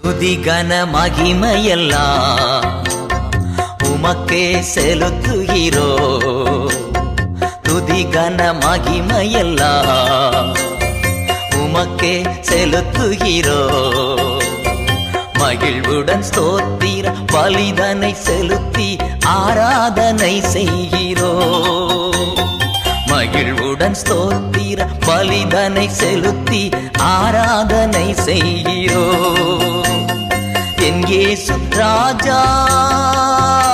துதி கன மகிமையெல்லாம் உமக்கே செலுத்துகிறோ துதி கன மகிமையெல்லாம் உமக்கே செலுத்துகிறோ மகிழ்வுடன் ஸ்தோத்திர பலிதனை செலுத்தி ஆராதனை செய்கிறோ மகிழ்வுடன் ஸ்தோத்திர பலிதனை செலுத்தி ஆராதனை செய்கிறோ என் இயேசு ராஜா